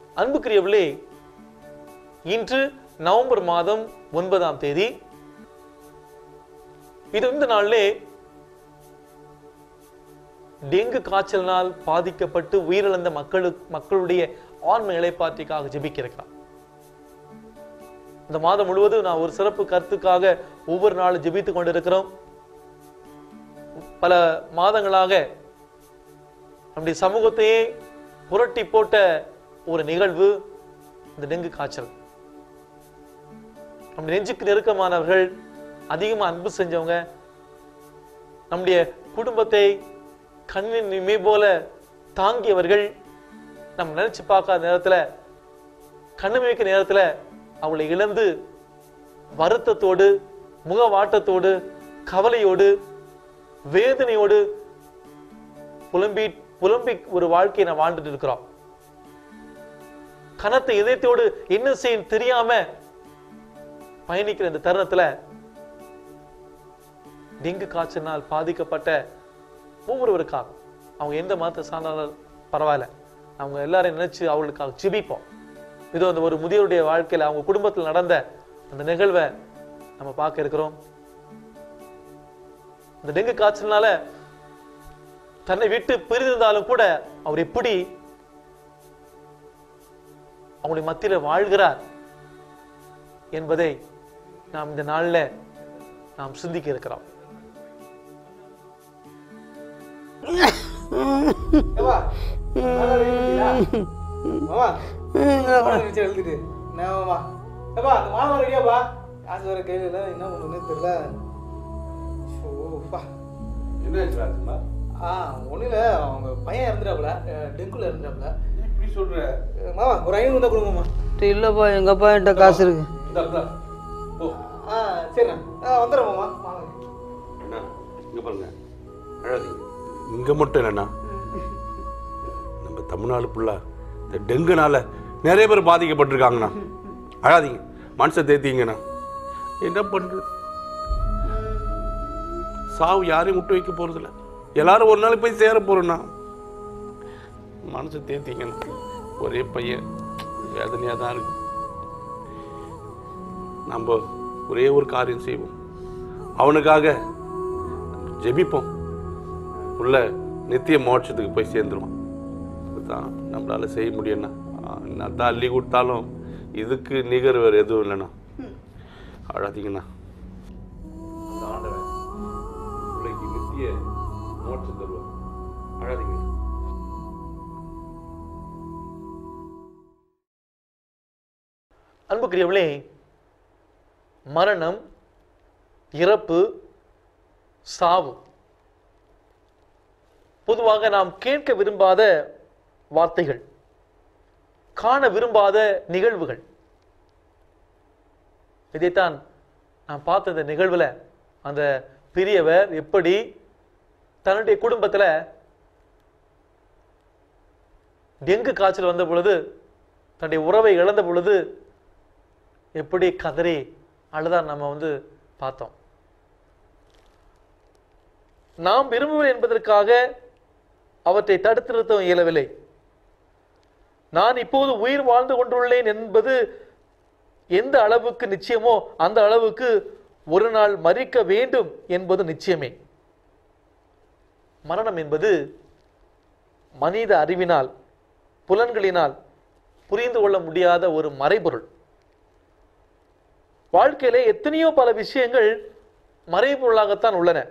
அன்புக்குரியவர்களே இன்று நவம்பர் மாதம் ஒன்பதாம் தேதி இது இந்த நாளிலே டெங்கு காய்ச்சலினால் பாதிக்கப்பட்டு உயிரிழந்த மக்களுக்கு மக்களுடைய ஆன்ம இலைப்பாற்றிக்காக ஜெபிக்க இருக்கிறான் இந்த மாதம் முழுவதும் நான் ஒரு சிறப்பு கருத்துக்காக ஒவ்வொரு நாளும் ஜெபித்துக் கொண்டிருக்கிறோம் பல மாதங்களாக நம்முடைய சமூகத்தையே புரட்டி போட்ட ஒரு நிகழ்வு இந்த டெங்கு காய்ச்சல் நம்ம நெஞ்சுக்கு நெருக்கமானவர்கள் அதிகமா அன்பு செஞ்சவங்க நம்முடைய குடும்பத்தை கண்ணின் இமை போல தாங்கியவர்கள் நம்ம நினைச்சு பார்க்காத நேரத்துல கண்ணுமிக்க நேரத்துல அவளை இழந்து வருத்தத்தோடு முகவாட்டத்தோடு கவலையோடு வேதனையோடு புலம்பி புலம்பி ஒரு வாழ்க்கையை நான் வாழ்ந்துட்டு இருக்கிறோம் கனத்த இதயத்தோடு என்ன செய்யும் தெரியாம பயணிக்கிற இந்த தருணத்துல டெங்கு காய்ச்சலினால் பாதிக்கப்பட்ட ஒவ்வொருவருக்காக அவங்க எந்த மதத்தை சார்ந்தாலும் பரவாயில்ல அவங்க எல்லாரையும் நினைச்சு அவங்களுக்காக ஜெபிப்போம் இது அந்த ஒரு முதியோருடைய வாழ்க்கையில அவங்க குடும்பத்தில் நடந்த அந்த நிகழ்வை நம்ம பார்க்க இருக்கிறோம் இந்த டெங்கு காய்ச்சல்னால தன்னை விட்டு பிரிந்திருந்தாலும் கூட அவர் எப்படி அவங்களுடைய மத்தியில வாழ்கிறார் என்பதை நாம் இந்த நாள்ல நாம் சிந்திக்க இருக்கிறோம் ஏப்பா, நல்லா எழுதிட்டியா? மாமா, மாமா நினைச்சு எழுதிட்டு. என்ன மாமா? ஏப்பா, அந்த மாமா ரெடியாப்பா? காசு வேற கையில இல்ல, என்ன பண்றதுன்னே தெரியல. ஷோ, அப்பா. என்ன ராஜ்மா ஆ, ஒண்ணும் இல்ல, அவங்க பையன் இறந்துட்டாப்புல, அஹ், டெங்குல இறந்துட்டாப்புல. இப்படி சொல்ற அஹ், மாமா, ஒரு ஐநூறு தான் கொடுங்க மாமா. இல்லைப்பா எங்கள் அப்பா என்கிட்ட காசு இருக்கு இந்தா, இந்தா. ஓ ஆ, சரிண்ணா. ஆ, வந்துடுறேன் மாமா. வாங்க. அண்ணா இங்க பாருங்க அழாதீங்க இங்க மட்டும் இல்லைண்ணா நம்ம தமிழ்நாடு ஃபுல்லா இந்த டெங்குனால நிறைய பேர் பாதிக்கப்பட்டிருக்காங்கண்ணா அழாதீங்க மனசை தேத்திங்கண்ணா என்ன பண்றது சாவு யாரையும் விட்டு வைக்க போறதில்ல எல்லாரும் ஒரு நாளைக்கு போய் சேர போறோம்ண்ணா மனசை தேத்திங்கண்ணா ஒரே பையன் வேதனையா தான் இருக்கு நம்ம ஒரே ஒரு காரியம் செய்வோம் அவனுக்காக ஜெபிப்போம் உள்ள நித்திய மோட்சத்துக்கு போய் சேர்ந்துருவான் அதுதான் நம்மளால செய்ய முடியும்ண்ணா தான் அள்ளி கொடுத்தாலும் இதுக்கு நிகர் வேறு எதுவும் இல்லைண்ணா அழாதீங்கண்ணா அந்த ஆண்டவன் பிள்ளைக்கு நித்திய மோட்சம் தருவான் அழாதீங்கண்ணா அன்புக்குரியவளே மரணம் இறப்பு சாவு பொதுவாக நாம் கேட்க விரும்பாத வார்த்தைகள் காண விரும்பாத நிகழ்வுகள் இதைத்தான் நான் பார்த்த இந்த நிகழ்வுல அந்த பெரியவர் எப்படி தன்னுடைய குடும்பத்துல டெங்கு காய்ச்சல் வந்த பொழுது தன்னுடைய உறவை இழந்த பொழுது எப்படி கதறி அழுதார் நம்ம வந்து பார்த்தோம் நாம் விரும்புவேன் என்பதற்காக அவற்றை தடுத்து நிறுத்த இயலவில்லை நான் இப்போது உயிர் வாழ்ந்து கொண்டுள்ளேன் என்பது எந்த அளவுக்கு நிச்சயமோ அந்த அளவுக்கு ஒரு நாள் மறிக்க வேண்டும் என்பது நிச்சயமே மரணம் என்பது மனித அறிவினால் புலன்களினால் புரிந்து கொள்ள முடியாத ஒரு மறைபொருள் வாழ்க்கையிலே எத்தனையோ பல விஷயங்கள் மறைபொருளாகத்தான் உள்ளன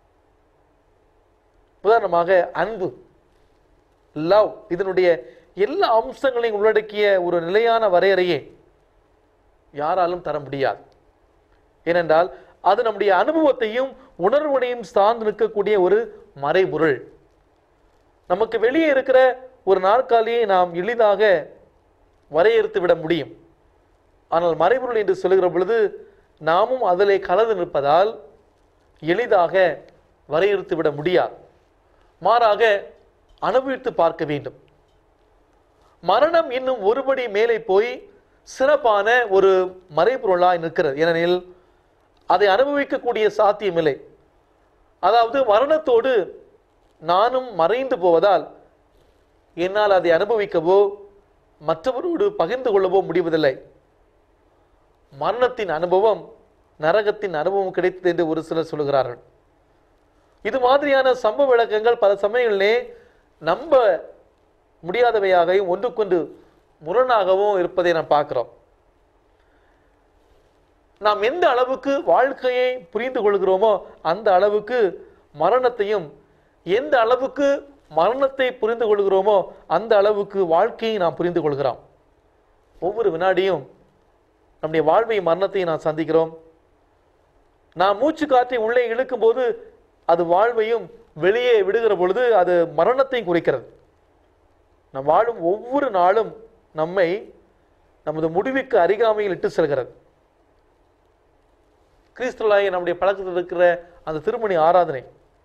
உதாரணமாக அன்பு லவ் இதனுடைய எல்லா அம்சங்களையும் உள்ளடக்கிய ஒரு நிலையான வரையறையே யாராலும் தர முடியாது ஏனென்றால் அது நம்முடைய அனுபவத்தையும் உணர்வுடையும் சார்ந்து நிற்கக்கூடிய ஒரு மறைபொருள் நமக்கு வெளியே இருக்கிற ஒரு நாற்காலியை நாம் எளிதாக வரையறுத்து விட முடியும் ஆனால் மறைபொருள் என்று சொல்லுகிற பொழுது நாமும் அதிலே கலந்து நிற்பதால் எளிதாக வரையறுத்து விட முடியாது மாறாக அனுபவித்து பார்க்க வேண்டும் மரணம் இன்னும் ஒருபடி மேலே போய் சிறப்பான ஒரு மறைபொருளாய் நிற்கிறது ஏனெனில் அதை அனுபவிக்கக்கூடிய சாத்தியமில்லை அதாவது மரணத்தோடு நானும் மறைந்து போவதால் என்னால் அதை அனுபவிக்கவோ மற்றவரோடு பகிர்ந்து கொள்ளவோ முடிவதில்லை மரணத்தின் அனுபவம் நரகத்தின் அனுபவம் கிடைத்தது என்று ஒரு சிலர் சொல்கிறார்கள் இது மாதிரியான சம்பவ விளக்கங்கள் பல சமயங்களிலே நம்ப முடியாதவையாகவும் ஒன்றுக்கொன்று முரணாகவும் இருப்பதை நாம் பார்க்கிறோம் நாம் எந்த அளவுக்கு வாழ்க்கையை புரிந்து கொள்கிறோமோ அந்த அளவுக்கு மரணத்தையும் எந்த அளவுக்கு மரணத்தை புரிந்து கொள்கிறோமோ அந்த அளவுக்கு வாழ்க்கையை நாம் புரிந்து கொள்கிறோம் ஒவ்வொரு வினாடியும் நம்முடைய வாழ்வையும் மரணத்தையும் நாம் சந்திக்கிறோம் நாம் மூச்சு காற்றை உள்ளே இழுக்கும் போது அது வாழ்வையும் வெளியே விடுகிற பொழுது அது மரணத்தையும் குறிக்கிறது நம் வாழும் ஒவ்வொரு நாளும் நம்மை நமது முடிவுக்கு அருகாமையில் இட்டு செல்கிறது கிறிஸ்துலாய் நம்முடைய பழக்கத்தில் இருக்கிற அந்த திருமணி ஆராதனை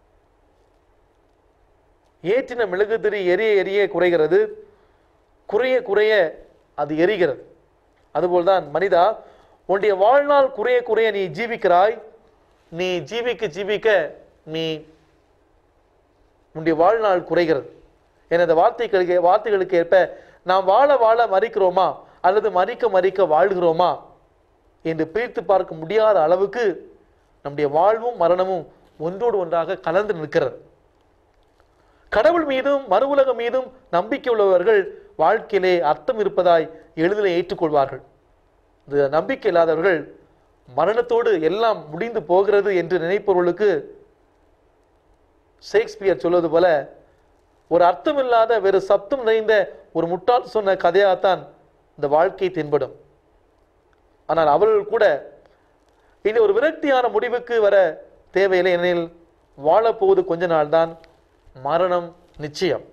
ஏற்றின மெழுகுதிரி எரிய எரிய குறைகிறது குறைய குறைய அது எரிகிறது அதுபோல்தான் மனிதா உன்னுடைய வாழ்நாள் குறைய குறைய நீ ஜீவிக்கிறாய் நீ ஜீவிக்க ஜீவிக்க நீ உன்னுடைய வாழ்நாள் குறைகிறது எனது வார்த்தைகளுக்கு வார்த்தைகளுக்கு ஏற்ப நாம் வாழ வாழ மறிக்கிறோமா அல்லது மறிக்க மறிக்க வாழ்கிறோமா என்று பிரித்து பார்க்க முடியாத அளவுக்கு நம்முடைய வாழ்வும் மரணமும் ஒன்றோடு ஒன்றாக கலந்து நிற்கிறது கடவுள் மீதும் மறு உலகம் மீதும் நம்பிக்கை உள்ளவர்கள் வாழ்க்கையிலே அர்த்தம் இருப்பதாய் எளிதில் ஏற்றுக்கொள்வார்கள் இந்த நம்பிக்கை இல்லாதவர்கள் மரணத்தோடு எல்லாம் முடிந்து போகிறது என்று நினைப்பவர்களுக்கு ஷேக்ஸ்பியர் சொல்வது போல ஒரு அர்த்தமில்லாத வேறு சப்தம் நிறைந்த ஒரு முட்டாள் சொன்ன கதையாகத்தான் இந்த வாழ்க்கை தென்படும் ஆனால் அவர்கள் கூட இனி ஒரு விரக்தியான முடிவுக்கு வர தேவையில்லை எனில் வாழப்போவது கொஞ்ச நாள்தான் மரணம் நிச்சயம்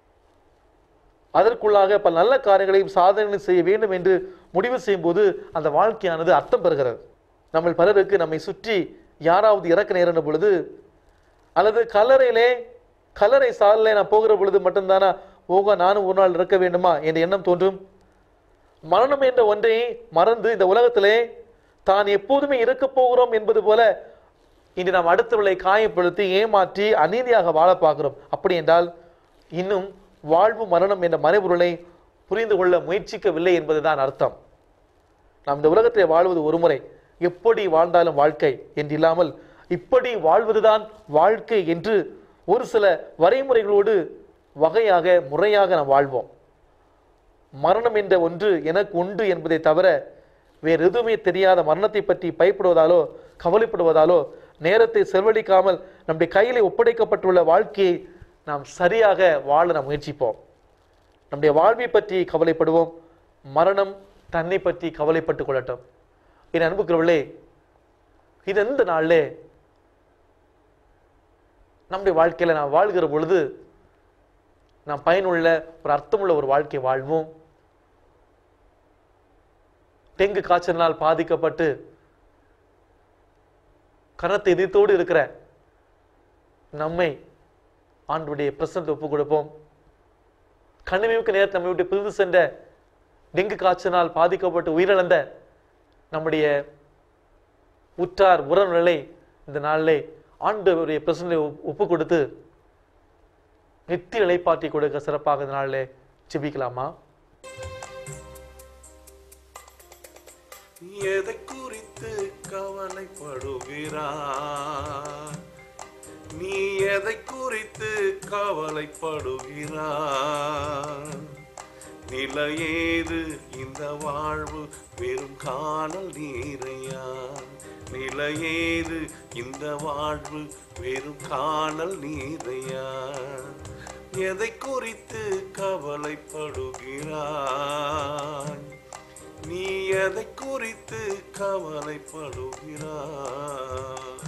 அதற்குள்ளாக பல நல்ல காரியங்களையும் சாதனைகளையும் செய்ய வேண்டும் என்று முடிவு செய்யும்போது அந்த வாழ்க்கையானது அர்த்தம் பெறுகிறது நம்ம பலருக்கு நம்மை சுற்றி யாராவது இறக்க நேரின பொழுது அல்லது கல்லறையிலே கல்லறை சாலிலே நான் போகிற பொழுது மட்டும்தானா ஓகோ நானும் ஒரு நாள் இறக்க வேண்டுமா என்ற எண்ணம் தோன்றும் மரணம் என்ற ஒன்றை மறந்து இந்த உலகத்திலே தான் எப்போதுமே இருக்கப் போகிறோம் என்பது போல இன்று நாம் அடுத்தவர்களை காயப்படுத்தி ஏமாற்றி அநீதியாக வாழ பார்க்கிறோம் அப்படி என்றால் இன்னும் வாழ்வு மரணம் என்ற மறைபொருளை புரிந்து கொள்ள முயற்சிக்கவில்லை என்பதுதான் அர்த்தம் நாம் இந்த உலகத்திலே வாழ்வது ஒரு முறை எப்படி வாழ்ந்தாலும் வாழ்க்கை என்று இல்லாமல் இப்படி வாழ்வதுதான் வாழ்க்கை என்று ஒரு சில வரைமுறைகளோடு வகையாக முறையாக நாம் வாழ்வோம் மரணம் என்ற ஒன்று எனக்கு உண்டு என்பதை தவிர வேறு எதுவுமே தெரியாத மரணத்தை பற்றி பயப்படுவதாலோ கவலைப்படுவதாலோ நேரத்தை செலவழிக்காமல் நம்முடைய கையில் ஒப்படைக்கப்பட்டுள்ள வாழ்க்கையை நாம் சரியாக வாழ நாம் முயற்சிப்போம் நம்முடைய வாழ்வை பற்றி கவலைப்படுவோம் மரணம் தன்னை பற்றி கவலைப்பட்டு கொள்ளட்டும் என் அன்புக்கிறவர்களே இது எந்த நாளிலே நம்முடைய வாழ்க்கையில நாம் வாழ்கிற பொழுது நாம் பயனுள்ள ஒரு அர்த்தமுள்ள ஒரு வாழ்க்கை வாழ்வோம் டெங்கு காய்ச்சலினால் பாதிக்கப்பட்டு கரத்தை எதிர்த்தோடு இருக்கிற நம்மை ஆண்டுடைய பிரசனத்தை ஒப்புக் கொடுப்போம் கண்ணிமைக்கு நேரத்தை நம்மை விட்டு பிரிந்து சென்ற டெங்கு காய்ச்சலினால் பாதிக்கப்பட்டு உயிரிழந்த நம்முடைய உற்றார் உறவுகளை இந்த நாளிலே ஆண்டவருடைய பிரசனை ஒப்பு கொடுத்து நித்திய இளைப்பாற்றி கொடுக்க சிறப்பாக இந்த நாளிலே ஜெபிக்கலாமா எதை குறித்து கவலைப்படுகிறாய் நீ எதை குறித்து கவலைப்படுகிறாய் நிலையேது இந்த வாழ்வு வெறும் காணல் நீரையா நிலையேது இந்த வாழ்வு வெறும் காணல் நீரையா எதை குறித்து கவலைப்படுகிறாய் நீ எதை குறித்து கவலைப்படுகிறாய்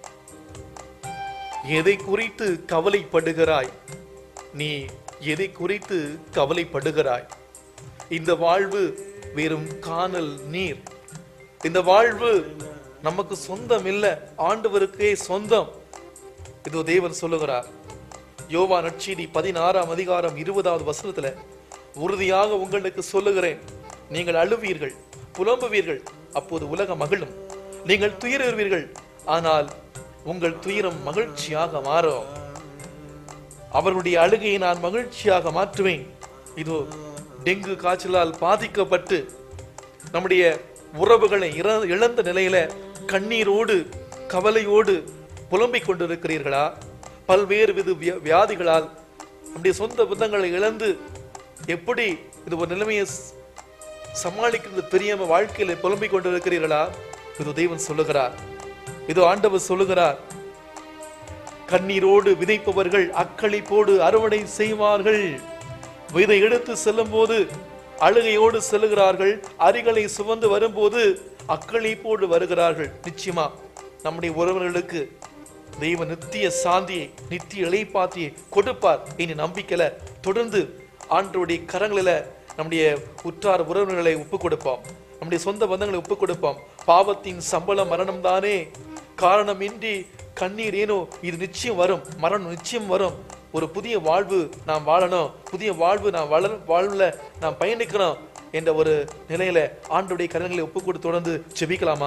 எதை குறித்து கவலைப்படுகிறாய் நீ எதை குறித்து கவலைப்படுகிறாய் இந்த வாழ்வு வெறும் காணல் நீர் இந்த வாழ்வு நமக்கு சொந்தம் இல்ல ஆண்டவருக்கே சொந்தம் இதோ தேவன் சொல்லுகிறார் யோவா நற்செய்தி பதினாறாம் அதிகாரம் இருபதாவது வசனத்துல உறுதியாக உங்களுக்கு சொல்லுகிறேன் நீங்கள் அழுவீர்கள் புலம்புவீர்கள் அப்போது உலக மகிழும் நீங்கள் துயருவீர்கள் ஆனால் உங்கள் துயரம் மகிழ்ச்சியாக மாறும் அவர்களுடைய அழுகையை நான் மகிழ்ச்சியாக மாற்றுவேன் இதோ டெங்கு காய்ச்சலால் பாதிக்கப்பட்டு நம்முடைய உறவுகளை இற- இழந்த நிலையில கண்ணீரோடு கவலையோடு புலம்பிக் கொண்டிருக்கிறீர்களா பல்வேறு வித வியா- வியாதிகளால் நம்முடைய சொந்த பந்தங்களை இழந்து எப்படி இது ஒரு நிலைமையை ஸ்- சமாளிக்கிறது தெரியாம வாழ்க்கையில புலம்பிக் கொண்டிருக்கிறீர்களா இது தெய்வம் சொல்லுகிறார் இது ஆண்டவர் சொல்லுகிறார் கண்ணீரோடு விதைப்பவர்கள் அக்களிப்போடு அறுவடை செய்வார்கள் விதை எடுத்து செல்லும் போது அழுகையோடு செல்லுகிறார்கள் அரிகளை சுமந்து வரும்போது அக்களிப்போடு வருகிறார்கள் நிச்சயமா நம்முடைய உறவினர்களுக்கு தெய்வ நித்திய சாந்தியை நித்திய இளைப்பாத்தியை கொடுப்பார் இனி நம்பிக்கையில தொடர்ந்து ஆண்டவருடைய கரங்களில நம்முடைய உற்றார் உறவினர்களை ஒப்புக் கொடுப்போம் நம்முடைய சொந்த பந்தங்களை ஒப்புக் கொடுப்போம் பாவத்தின் சம்பளம் மரணம் தானே காரணமின்றி கண்ணீர் ஏனோ இது நிச்சயம் வரும் மரணம் நிச்சயம் வரும் ஒரு புதிய வாழ்வு நாம் வாழணும் புதிய வாழ்வு நாம் வளர் வாழ்வுல நாம் பயணிக்கணும் என்ற ஒரு நிலையில ஆண்டுடைய கரங்களை ஒப்புக் கொடுத்து தொடர்ந்து செபிக்கலாமா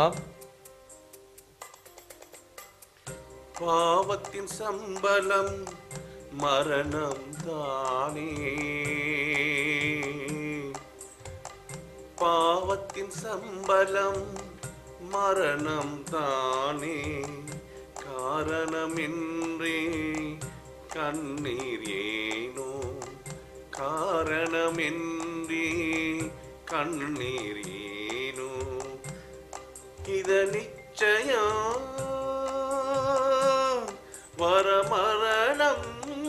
பாவத்தின் சம்பளம் மரணம் தானே பாவத்தின் சம்பளம் மரணம் தானே காரணமின்றி கண்ணீர் ஏனோ காரணமின்றி கண்ணீர் ஏனோ இத நிச்சயம் வரமரணம்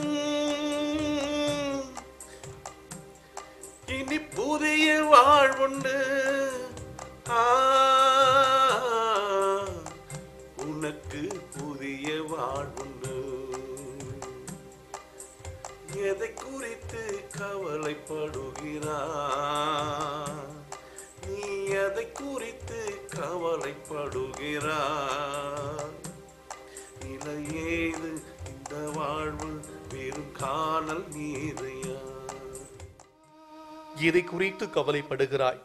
இனி புதிய வாழ்வுண்டு ஆ, உனக்கு புதிய வாழ்வுண்டு எதை குறித்து கவலைப்படுகிறாய் நீ எதை குறித்து கவலைப்படுகிறாய் நிலையேது இந்த வாழ்வு வெறும் காணல் நீரையா இதை குறித்து கவலைப்படுகிறாய்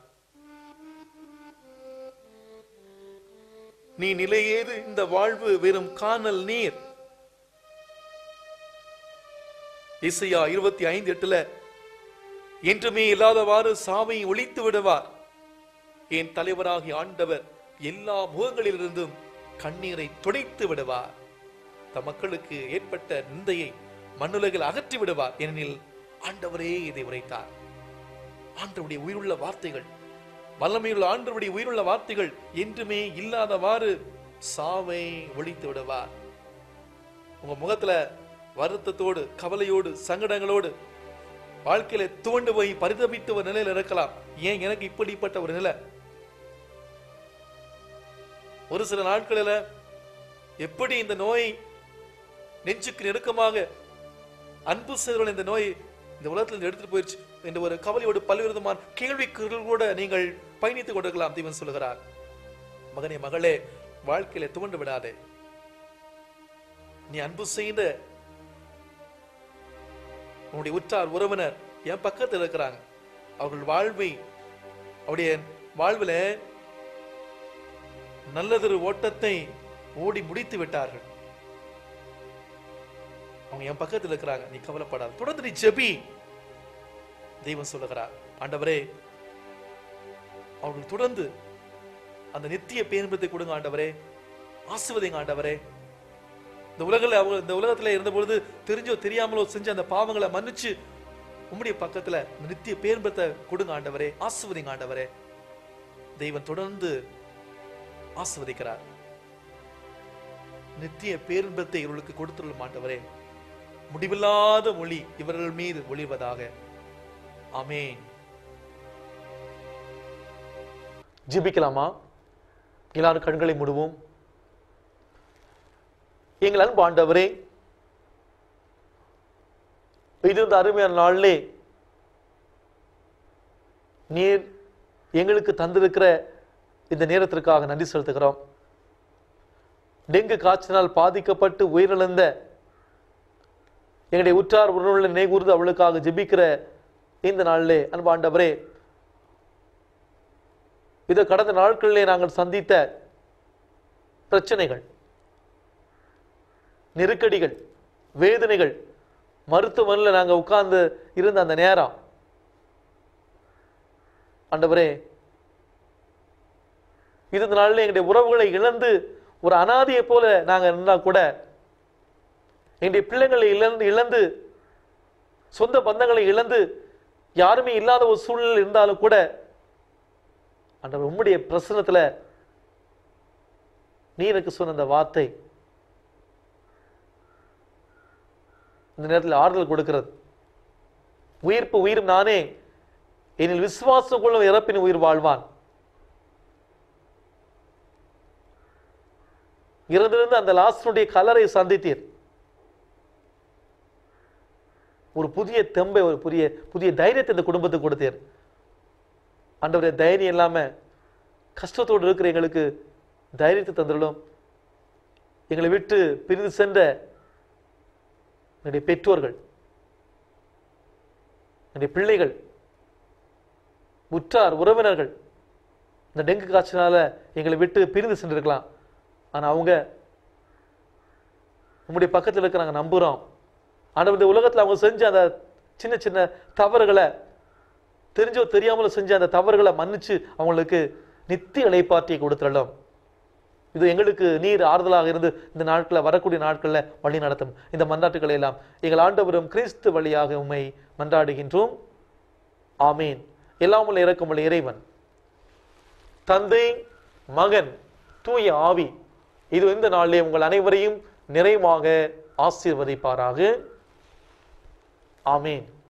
நீ நிலையேது இந்த வாழ்வு வெறும் காணல் நீர் இசையா இருபத்தி ஐந்து எட்டுல என்றுமே இல்லாதவாறு சாவை ஒழித்து விடுவார் என் தலைவராகிய ஆண்டவர் எல்லா முகங்களிலிருந்தும் கண்ணீரை துடைத்து விடுவார் தம் மக்களுக்கு ஏற்பட்ட நிந்தையை மண்ணுலகில் அகற்றி விடுவார் ஏனெனில் ஆண்டவரே இதை உரைத்தார் ஆண்டவருடைய உயிருள்ள வார்த்தைகள் வல்லமையுள்ள ஆண்டவருடைய உயிருள்ள வார்த்தைகள் என்றுமே இல்லாதவாறு சாவை ஒழித்து விடுவார் உங்க முகத்துல வருத்தத்தோடு கவலையோடு சங்கடங்களோடு வாழ்க்கையில துவண்டு போய் பரிதபித்த ஒரு நிலையில இருக்கலாம் ஏன் எனக்கு இப்படிப்பட்ட ஒரு நிலை ஒரு சில நாட்களில எப்படி இந்த நோய் நெஞ்சுக்கு நெருக்கமாக அன்பு செய்தவர்கள் இந்த நோய் இந்த உலகத்தில் இருந்து எடுத்துட்டு போயிடுச்சு என்ற ஒரு கவலையோடு பல்வேறு விதமான கேள்விக்குறிகள் கூட நீங்கள் பயணித்துக் கொண்டிருக்கலாம் தீவன் சொல்லுகிறார் மகனே மகளே வாழ்க்கையில துவண்டு விடாதே நீ அன்பு செய்த உன்னுடைய உற்றார் உறவினர் என் பக்கத்தில் இருக்கிறாங்க அவர்கள் வாழ்வை அவருடைய வாழ்வில் நல்லதொரு ஓட்டத்தை ஓடி முடித்து விட்டார்கள் அவங்க என் பக்கத்தில் இருக்கிறாங்க நீ கவலைப்படாத தொடர்ந்து நீ ஜெபி தெய்வம் சொல்லுகிறார் ஆண்டவரே அவர்கள் தொடர்ந்து அந்த நித்திய பேரின்பத்தை கொடுங்க ஆண்டவரே ஆசிர்வதிங்க ஆண்டவரே இந்த உலகில் அவங்க இந்த உலகத்துல இருந்த பொழுது தெரிஞ்சோ தெரியாமலோ செஞ்ச அந்த பாவங்களை மன்னிச்சு உம்முடைய பக்கத்துல இந்த நித்திய பேரின்பத்தை கொடுங்க ஆண்டவரே ஆசிர்வதிங்க ஆண்டவரே தெய்வம் தொடர்ந்து ஆசிர்வதிக்கிறார் நித்திய பேரின்பத்தை இவர்களுக்கு கொடுத்துள்ள ஆண்டவரே முடிவில்லாத மொழி இவர்கள் மீது ஒளிர்வதாக ஆமென் ஜிபிக்கலாமா எல்லாரும் கண்களை மூடுவோம் எங்கள் அன்பு ஆண்டவரே இது இந்த அருமையான நாளிலே நீர் எங்களுக்கு தந்திருக்கிற இந்த நேரத்திற்காக நன்றி செலுத்துகிறோம் டெங்கு காய்ச்சலால் பாதிக்கப்பட்டு உயிரிழந்த எங்களுடைய உற்றார் உறவுகளை நினைகூர்ந்து அவளுக்காக ஜெபிக்கிற இந்த நாளிலே அன்பு ஆண்டவரே இது கடந்த நாட்களிலே நாங்கள் சந்தித்த பிரச்சனைகள் நெருக்கடிகள் வேதனைகள் மருத்துவமனையில் நாங்கள் உட்கார்ந்து இருந்த அந்த நேரம் ஆண்டவரே இது நாளில் எங்களுடைய உறவுகளை இழந்து ஒரு அனாதையை போல நாங்க இருந்தா கூட எங்களுடைய பிள்ளைங்களை இழந்து இழந்து சொந்த பந்தங்களை இழந்து யாருமே இல்லாத ஒரு சூழ்நிலை இருந்தாலும் கூட ஆண்டவர் உம்முடைய பிரசனத்துல நீ எனக்கு சொன்ன அந்த வார்த்தை இந்த நேரத்தில் ஆறுதல் கொடுக்கிறது உயிர்ப்பு உயிரும் நானே என்னில் விசுவாசம் கொள்ளும் இறப்பின் உயிர் வாழ்வான் இறந்திருந்த அந்த லாஸ்டனுடைய கலரை சந்தித்தீர் ஒரு புதிய தெம்பை ஒரு புதிய புதிய தைரியத்தை இந்த குடும்பத்துக்கு கொடுத்தீர் ஆண்டவரே தைரியம் இல்லாம கஷ்டத்தோடு இருக்கிற எங்களுக்கு தைரியத்தை தந்துள்ளோம் எங்களை விட்டு பிரிந்து சென்ற என்னுடைய பெற்றோர்கள் என்னுடைய பிள்ளைகள் உற்றார் உறவினர்கள் இந்த டெங்கு காய்ச்சலால எங்களை விட்டு பிரிந்து சென்றிருக்கலாம் ஆனா அவங்க உம்முடைய பக்கத்தில் இருக்க நாங்க நம்புறோம் ஆண்டவர் இந்த உலகத்துல அவங்க செஞ்ச அந்த சின்ன சின்ன தவறுகளை தெரிஞ்சோ தெரியாமலோ செஞ்ச அந்த தவறுகளை மன்னிச்சு அவங்களுக்கு நித்திய இளைப்பாற்றியை கொடுத்துடலாம் இது எங்களுக்கு நீர் ஆறுதலாக இருந்து இந்த நாட்களில் வரக்கூடிய நாட்களில் வழி நடத்தும் இந்த மன்றாட்டுகளை எல்லாம் எங்கள் ஆண்டவரும் கிறிஸ்து வழியாக உம்மை மன்றாடுகின்றோம் ஆமீன் எல்லாம் உள்ள இறக்கமுள்ள இறைவன் தந்தை மகன் தூய ஆவி இது இந்த நாளிலே உங்கள் அனைவரையும் நிறைவாக ஆசீர்வதிப்பாராக ஆமீன்